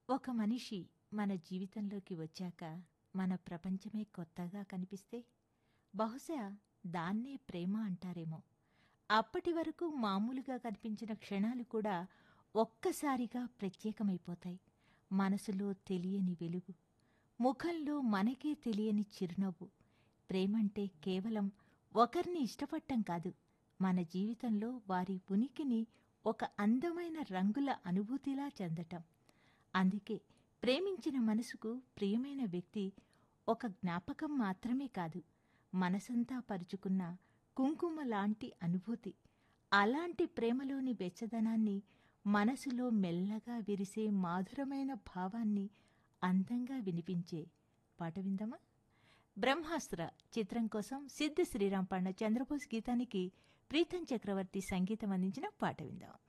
ఒక మనిషి మన జీవితంలోకి వచ్చాక మన ప్రపంచమే కొత్తగా కనిపిస్తే బహుశా దాన్నే ప్రేమ అంటారేమో అప్పటి వరకు మామూలుగా కనిపించిన క్షణాలు కూడా ఒక్కసారిగా ప్రత్యేకమైపోతాయి మనసులో తెలియని వెలుగు ముఖంలో మనకే తెలియని చిరునవ్వు ప్రేమంటే కేవలం ఒకరిని ఇష్టపడటం కాదు మన జీవితంలో వారి ఉనికిని ఒక అందమైన రంగుల అనుభూతిలా చెందటం అందుకే ప్రేమించిన మనసుకు ప్రియమైన వ్యక్తి ఒక జ్ఞాపకం మాత్రమే కాదు మనసంతా పరుచుకున్న కుంకుమ లాంటి అనుభూతి అలాంటి ప్రేమలోని వెచ్చదనాన్ని మనసులో మెల్లగా విరిసే మాధురమైన భావాన్ని అందంగా వినిపించే పాట విందామా బ్రహ్మాస్త్ర చిత్రం కోసం సిద్ధ శ్రీరామ్ పాడిన చంద్రబోస్ గీతానికి ప్రీతం చక్రవర్తి సంగీతం అందించిన పాట విందాం